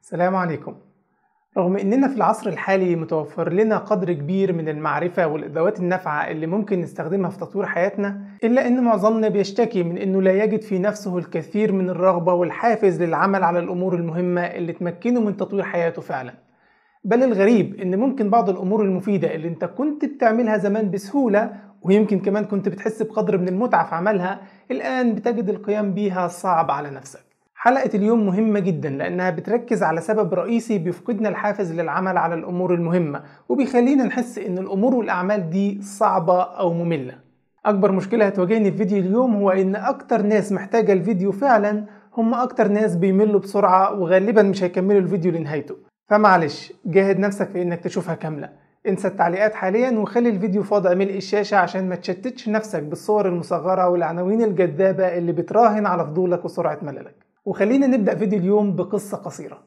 السلام عليكم رغم اننا في العصر الحالي متوفر لنا قدر كبير من المعرفة والادوات النافعة اللي ممكن نستخدمها في تطوير حياتنا الا ان معظمنا بيشتكي من انه لا يجد في نفسه الكثير من الرغبة والحافز للعمل على الامور المهمة اللي تمكنه من تطوير حياته فعلا بل الغريب ان ممكن بعض الامور المفيدة اللي انت كنت بتعملها زمان بسهولة ويمكن كمان كنت بتحس بقدر من المتعة في عملها الان بتجد القيام بيها صعب على نفسك حلقة اليوم مهمة جدا لأنها بتركز على سبب رئيسي بيفقدنا الحافز للعمل على الأمور المهمة وبيخلينا نحس إن الأمور والأعمال دي صعبة أو مملة أكبر مشكلة هتواجهني في فيديو اليوم هو إن أكتر ناس محتاجة الفيديو فعلا هم أكتر ناس بيملوا بسرعة وغالبا مش هيكملوا الفيديو لنهايته فمعلش جاهد نفسك في إنك تشوفها كاملة انسى التعليقات حاليا وخلي الفيديو في وضع ملء الشاشة عشان ما تشتتش نفسك بالصور المصغرة والعناوين الجذابة اللي بتراهن على فضولك وسرعة مللك وخلينا نبدأ فيديو اليوم بقصة قصيرة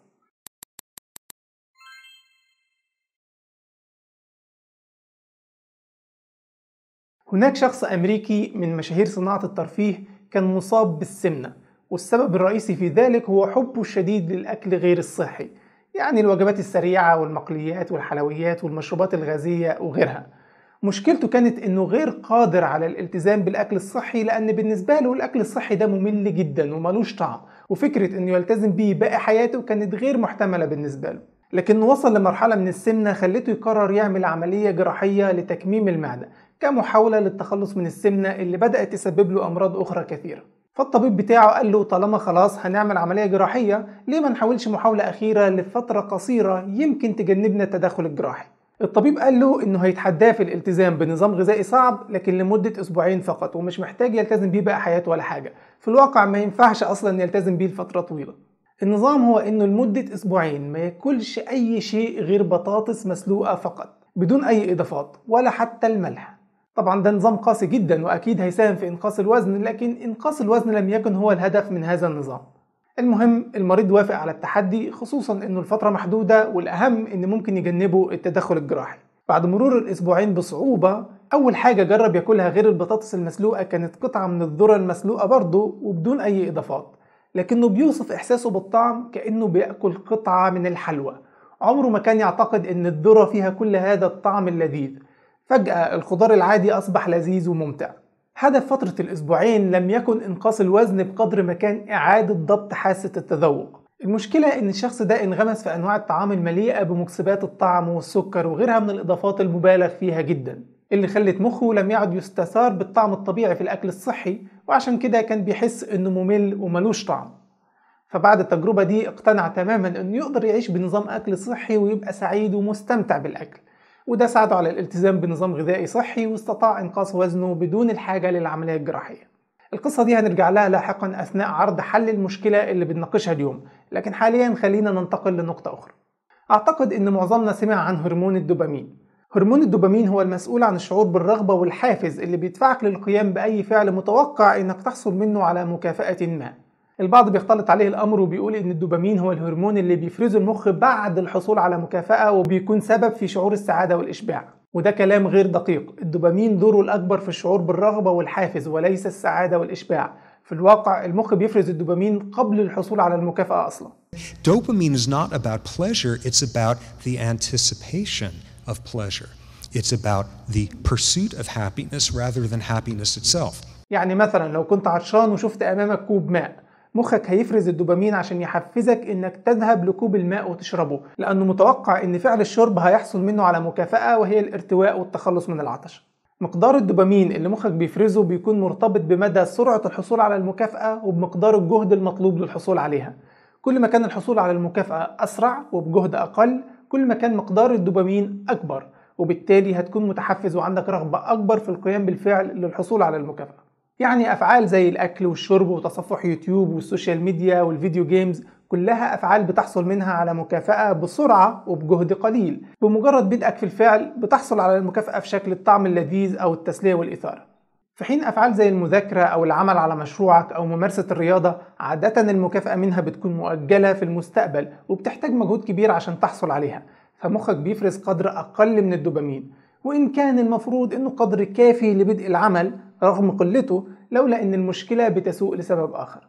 هناك شخص أمريكي من مشاهير صناعة الترفيه كان مصاب بالسمنة والسبب الرئيسي في ذلك هو حبه الشديد للأكل غير الصحي يعني الوجبات السريعة والمقليات والحلويات والمشروبات الغازية وغيرها مشكلته كانت انه غير قادر على الالتزام بالاكل الصحي لان بالنسبه له الاكل الصحي ده ممل جدا وملوش طعم وفكره انه يلتزم بيه باقي حياته كانت غير محتمله بالنسبه له لكنه وصل لمرحله من السمنه خلته يقرر يعمل عمليه جراحيه لتكميم المعده كمحاوله للتخلص من السمنه اللي بدات تسبب له امراض اخرى كثيره فالطبيب بتاعه قال له طالما خلاص هنعمل عمليه جراحيه ليه ما نحاولش محاوله اخيره لفتره قصيره يمكن تجنبنا التدخل الجراحي الطبيب قال له انه هيتحداه في الالتزام بنظام غذائي صعب لكن لمدة اسبوعين فقط ومش محتاج يلتزم بيه بقى حياته ولا حاجة في الواقع ما ينفعش اصلا يلتزم بيه لفترة طويلة النظام هو انه لمدة اسبوعين ما ياكلش اي شيء غير بطاطس مسلوقة فقط بدون اي اضافات ولا حتى الملح طبعا ده نظام قاسي جدا واكيد هيساهم في انقاص الوزن لكن انقاص الوزن لم يكن هو الهدف من هذا النظام المهم المريض وافق على التحدي خصوصا انه الفترة محدودة والاهم ان ممكن يجنبوا التدخل الجراحي بعد مرور الاسبوعين بصعوبة اول حاجة جرب ياكلها غير البطاطس المسلوقة كانت قطعة من الذرة المسلوقة برضه وبدون اي اضافات لكنه بيوصف احساسه بالطعم كانه بياكل قطعة من الحلوى عمره ما كان يعتقد ان الذرة فيها كل هذا الطعم اللذيذ فجأة الخضار العادي اصبح لذيذ وممتع هدف فترة الأسبوعين لم يكن إنقاص الوزن بقدر ما كان إعادة ضبط حاسة التذوق المشكلة إن الشخص ده انغمس في أنواع الطعام المليئة بمكسبات الطعم والسكر وغيرها من الإضافات المبالغ فيها جدا اللي خلت مخه لم يعد يستثار بالطعم الطبيعي في الأكل الصحي وعشان كده كان بيحس إنه ممل وملوش طعم فبعد التجربة دي اقتنع تماما إنه يقدر يعيش بنظام أكل صحي ويبقى سعيد ومستمتع بالأكل وده ساعده على الالتزام بنظام غذائي صحي واستطاع إنقاص وزنه بدون الحاجة للعملية الجراحية القصة دي هنرجع لها لاحقا أثناء عرض حل المشكلة اللي بنناقشها اليوم لكن حاليا خلينا ننتقل لنقطة أخرى أعتقد أن معظمنا سمع عن هرمون الدوبامين هرمون الدوبامين هو المسؤول عن الشعور بالرغبة والحافز اللي بيدفعك للقيام بأي فعل متوقع إنك تحصل منه على مكافأة ما البعض بيختلط عليه الامر وبيقول ان الدوبامين هو الهرمون اللي بيفرزه المخ بعد الحصول على مكافاه وبيكون سبب في شعور السعاده والاشباع وده كلام غير دقيق الدوبامين دوره الاكبر في الشعور بالرغبه والحافز وليس السعاده والاشباع في الواقع المخ بيفرز الدوبامين قبل الحصول على المكافاه اصلا Dopamine is not about pleasure, it's about the anticipation of pleasure. It's about the pursuit of happiness rather than happiness itself. يعني مثلا لو كنت عطشان وشفت امامك كوب ماء مخك هيفرز الدوبامين عشان يحفزك انك تذهب لكوب الماء وتشربه لانه متوقع ان فعل الشرب هيحصل منه على مكافأة وهي الارتواء والتخلص من العطش مقدار الدوبامين اللي مخك بيفرزه بيكون مرتبط بمدى سرعة الحصول على المكافأة وبمقدار الجهد المطلوب للحصول عليها كل ما كان الحصول على المكافأة أسرع وبجهد أقل كل ما كان مقدار الدوبامين أكبر وبالتالي هتكون متحفز وعندك رغبة أكبر في القيام بالفعل للحصول على المكافأة يعني أفعال زي الأكل والشرب وتصفح يوتيوب والسوشيال ميديا والفيديو جيمز كلها أفعال بتحصل منها على مكافأة بسرعة وبجهد قليل بمجرد بدءك في الفعل بتحصل على المكافأة في شكل الطعم اللذيذ أو التسلية والإثارة في حين أفعال زي المذاكرة أو العمل على مشروعك أو ممارسة الرياضة عادة المكافأة منها بتكون مؤجلة في المستقبل وبتحتاج مجهود كبير عشان تحصل عليها فمخك بيفرز قدر أقل من الدوبامين وإن كان المفروض إنه قدر كافي لبدء العمل رغم قلته لولا إن المشكلة بتسوء لسبب آخر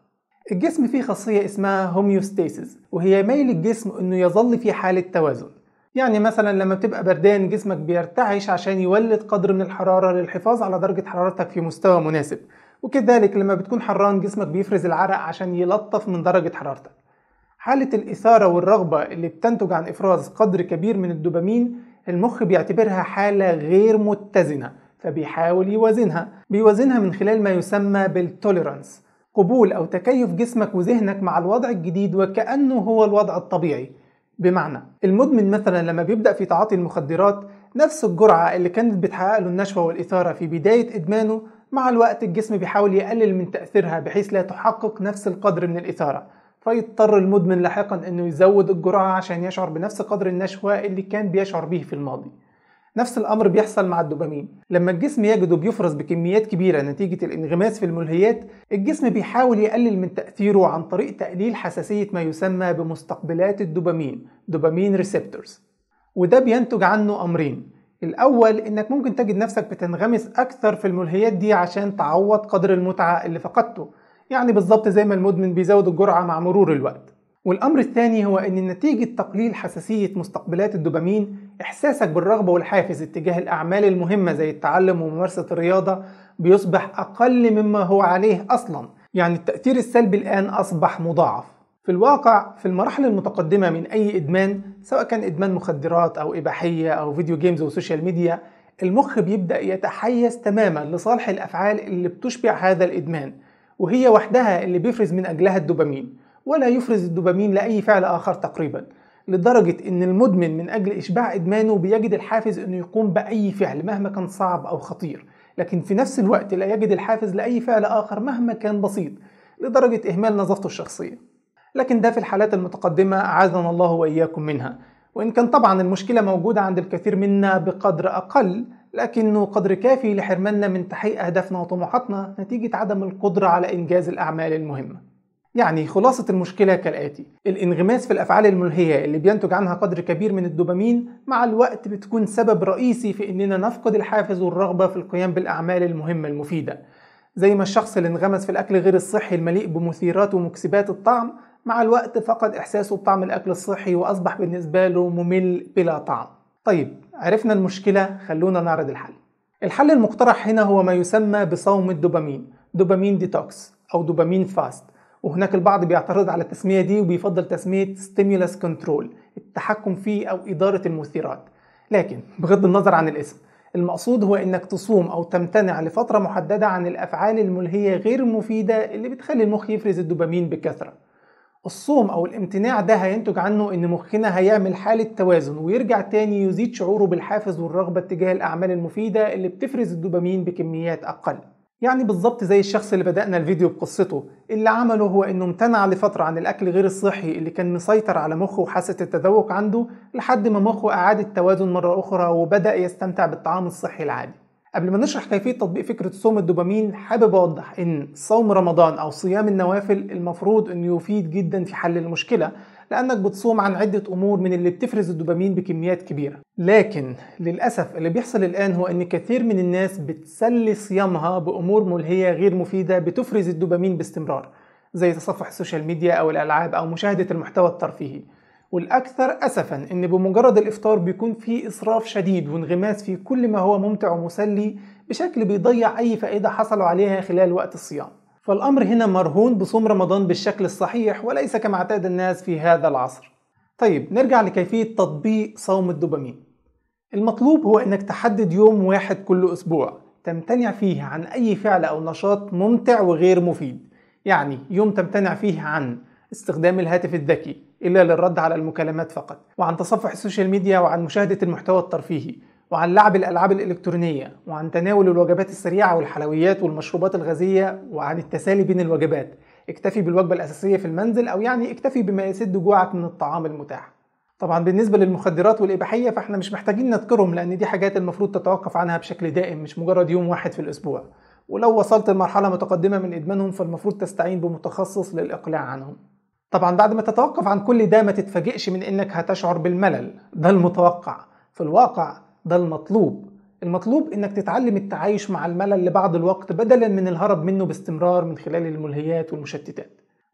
الجسم فيه خاصية اسمها هوميوستاسيس وهي ميل الجسم انه يظل في حالة توازن يعني مثلا لما بتبقى بردان جسمك بيرتعش عشان يولد قدر من الحرارة للحفاظ على درجة حرارتك في مستوى مناسب وكذلك لما بتكون حران جسمك بيفرز العرق عشان يلطف من درجة حرارتك حالة الإثارة والرغبة اللي بتنتج عن إفراز قدر كبير من الدوبامين المخ بيعتبرها حالة غير متزنة فبيحاول يوازنها بيوازنها من خلال ما يسمى بالتوليرانس قبول أو تكيف جسمك وذهنك مع الوضع الجديد وكأنه هو الوضع الطبيعي بمعنى المدمن مثلا لما بيبدأ في تعاطي المخدرات نفس الجرعة اللي كانت بتحقق له النشوة والإثارة في بداية إدمانه مع الوقت الجسم بيحاول يقلل من تأثيرها بحيث لا تحقق نفس القدر من الإثارة فيضطر المدمن لاحقا انه يزود الجرعة عشان يشعر بنفس قدر النشوة اللي كان بيشعر به في الماضي نفس الأمر بيحصل مع الدوبامين لما الجسم يجده بيفرز بكميات كبيرة نتيجة الانغماس في الملهيات الجسم بيحاول يقلل من تأثيره عن طريق تقليل حساسية ما يسمى بمستقبلات الدوبامين دوبامين ريسبتورز وده بينتج عنه أمرين الأول إنك ممكن تجد نفسك بتنغمس أكثر في الملهيات دي عشان تعوض قدر المتعة اللي فقدته يعني بالظبط زي ما المدمن بيزود الجرعة مع مرور الوقت والأمر الثاني هو أن نتيجة تقليل حساسية مستقبلات الدوبامين إحساسك بالرغبة والحافز اتجاه الأعمال المهمة زي التعلم وممارسة الرياضة بيصبح أقل مما هو عليه أصلا يعني التأثير السلبي الآن أصبح مضاعف في الواقع في المراحل المتقدمة من أي إدمان سواء كان إدمان مخدرات أو إباحية أو فيديو جيمز وسوشيال ميديا المخ بيبدأ يتحيز تماما لصالح الأفعال اللي بتشبع هذا الإدمان وهي وحدها اللي بيفرز من أجلها الدوبامين ولا يفرز الدوبامين لأي فعل آخر تقريبا لدرجة إن المدمن من أجل إشباع إدمانه بيجد الحافز إنه يقوم بأي فعل مهما كان صعب أو خطير لكن في نفس الوقت لا يجد الحافز لأي فعل آخر مهما كان بسيط لدرجة إهمال نظافته الشخصية لكن ده في الحالات المتقدمة أعاذنا الله وإياكم منها وإن كان طبعا المشكلة موجودة عند الكثير منا بقدر أقل لكنه قدر كافي لحرماننا من تحقيق أهدافنا وطموحاتنا نتيجة عدم القدرة على إنجاز الأعمال المهمة يعني خلاصة المشكلة كالآتي الانغماس في الأفعال الملهية اللي بينتج عنها قدر كبير من الدوبامين مع الوقت بتكون سبب رئيسي في إننا نفقد الحافز والرغبة في القيام بالأعمال المهمة المفيدة زي ما الشخص اللي انغمس في الأكل غير الصحي المليء بمثيرات ومكسبات الطعم مع الوقت فقد إحساسه بطعم الأكل الصحي وأصبح بالنسبة له ممل بلا طعم طيب عرفنا المشكلة خلونا نعرض الحل الحل المقترح هنا هو ما يسمى بصوم الدوبامين دوبامين ديتوكس أو دوبامين فاست وهناك البعض بيعترض على التسمية دي وبيفضل تسمية ستيمولس كنترول التحكم في أو إدارة المثيرات لكن بغض النظر عن الاسم المقصود هو انك تصوم او تمتنع لفترة محددة عن الافعال الملهية غير المفيدة اللي بتخلي المخ يفرز الدوبامين بكثرة الصوم او الامتناع ده هينتج عنه ان مخنا هيعمل حالة توازن ويرجع تاني يزيد شعوره بالحافز والرغبة تجاه الاعمال المفيدة اللي بتفرز الدوبامين بكميات اقل يعني بالظبط زي الشخص اللي بدأنا الفيديو بقصته اللي عمله هو انه امتنع لفترة عن الاكل غير الصحي اللي كان مسيطر على مخه وحاسة التذوق عنده لحد ما مخه اعاد التوازن مرة اخرى وبدأ يستمتع بالطعام الصحي العادي قبل ما نشرح كيفية تطبيق فكرة صوم الدوبامين حابب أوضح إن صوم رمضان أو صيام النوافل المفروض إنه يفيد جدا في حل المشكلة لأنك بتصوم عن عدة أمور من اللي بتفرز الدوبامين بكميات كبيرة لكن للأسف اللي بيحصل الآن هو إن كثير من الناس بتسلي صيامها بأمور ملهية غير مفيدة بتفرز الدوبامين باستمرار زي تصفح السوشيال ميديا أو الألعاب أو مشاهدة المحتوى الترفيهي والأكثر أسفا إن بمجرد الإفطار بيكون في إسراف شديد وانغماس في كل ما هو ممتع ومسلي بشكل بيضيع أي فائدة حصلوا عليها خلال وقت الصيام فالأمر هنا مرهون بصوم رمضان بالشكل الصحيح وليس كما اعتاد الناس في هذا العصر طيب نرجع لكيفية تطبيق صوم الدوبامين المطلوب هو أنك تحدد يوم واحد كل أسبوع تمتنع فيه عن أي فعل أو نشاط ممتع وغير مفيد يعني يوم تمتنع فيه عن استخدام الهاتف الذكي إلا للرد على المكالمات فقط وعن تصفح السوشيال ميديا وعن مشاهدة المحتوى الترفيهي وعن لعب الألعاب الإلكترونية وعن تناول الوجبات السريعة والحلويات والمشروبات الغازية وعن التسالي بين الوجبات اكتفي بالوجبة الأساسية في المنزل أو يعني اكتفي بما يسد جوعك من الطعام المتاح طبعا بالنسبة للمخدرات والإباحية فاحنا مش محتاجين نذكرهم لأن دي حاجات المفروض تتوقف عنها بشكل دائم مش مجرد يوم واحد في الأسبوع ولو وصلت لمرحلة متقدمة من إدمانهم فالمفروض تستعين بمتخصص للإقلاع عنهم طبعا بعد ما تتوقف عن كل ده ما تتفاجئش من انك هتشعر بالملل ده المتوقع في الواقع ده المطلوب المطلوب انك تتعلم التعايش مع الملل لبعض الوقت بدلا من الهرب منه باستمرار من خلال الملهيات والمشتتات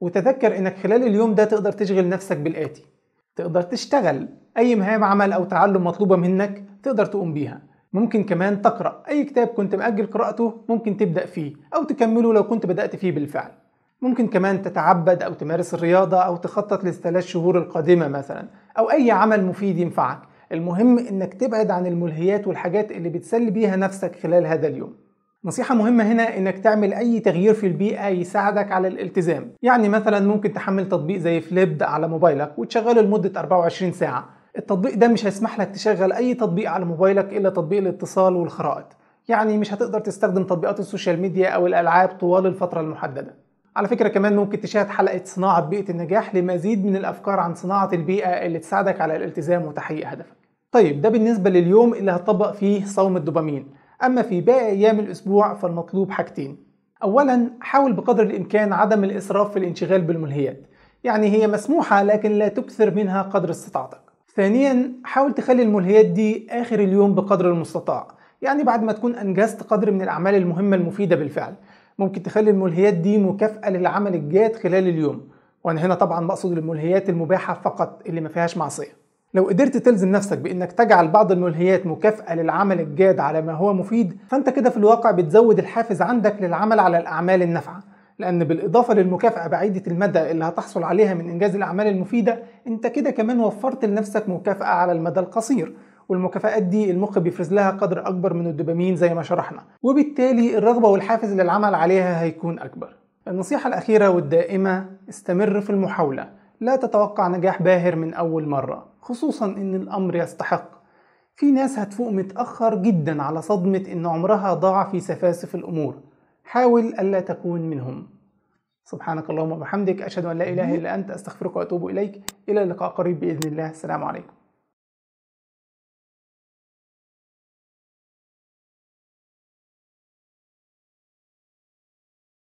وتذكر انك خلال اليوم ده تقدر تشغل نفسك بالآتي تقدر تشتغل أي مهام عمل أو تعلم مطلوبة منك تقدر تقوم بيها ممكن كمان تقرأ أي كتاب كنت مأجل قراءته ممكن تبدأ فيه أو تكمله لو كنت بدأت فيه بالفعل ممكن كمان تتعبد أو تمارس الرياضة أو تخطط للثلاث شهور القادمة مثلا أو أي عمل مفيد ينفعك المهم إنك تبعد عن الملهيات والحاجات اللي بتسلي بيها نفسك خلال هذا اليوم نصيحة مهمة هنا إنك تعمل أي تغيير في البيئة يساعدك على الالتزام يعني مثلا ممكن تحمل تطبيق زي فليبد على موبايلك وتشغله لمدة 24 ساعة التطبيق ده مش هيسمح لك تشغل أي تطبيق على موبايلك إلا تطبيق الاتصال والخرائط يعني مش هتقدر تستخدم تطبيقات السوشيال ميديا أو الألعاب طوال الفترة المحددة على فكرة كمان ممكن تشاهد حلقة صناعة بيئة النجاح لمزيد من الأفكار عن صناعة البيئة اللي تساعدك على الالتزام وتحقيق هدفك طيب ده بالنسبة لليوم اللي هتطبق فيه صوم الدوبامين أما في باقي أيام الأسبوع فالمطلوب حاجتين أولا حاول بقدر الإمكان عدم الإسراف في الانشغال بالملهيات يعني هي مسموحة لكن لا تكثر منها قدر استطاعتك ثانيا حاول تخلي الملهيات دي آخر اليوم بقدر المستطاع يعني بعد ما تكون أنجزت قدر من الأعمال المهمة المفيدة بالفعل ممكن تخلي الملهيات دي مكافأة للعمل الجاد خلال اليوم وأنا هنا طبعا بقصد الملهيات المباحة فقط اللي ما فيهاش معصية لو قدرت تلزم نفسك بانك تجعل بعض الملهيات مكافأة للعمل الجاد على ما هو مفيد فانت كده في الواقع بتزود الحافز عندك للعمل على الاعمال النافعة لان بالاضافة للمكافأة بعيدة المدى اللي هتحصل عليها من انجاز الاعمال المفيدة انت كده كمان وفرت لنفسك مكافأة على المدى القصير والمكافآت دي المخ بيفرز لها قدر اكبر من الدوبامين زي ما شرحنا وبالتالي الرغبة والحافز للعمل عليها هيكون اكبر النصيحة الأخيرة والدائمة استمر في المحاولة لا تتوقع نجاح باهر من أول مرة خصوصا إن الأمر يستحق في ناس هتفوق متأخر جدا على صدمة إن عمرها ضاع في سفاسف الأمور حاول ألا تكون منهم سبحانك اللهم وبحمدك أشهد أن لا إله إلا أنت أستغفرك وأتوب إليك إلى اللقاء قريب بإذن الله السلام عليكم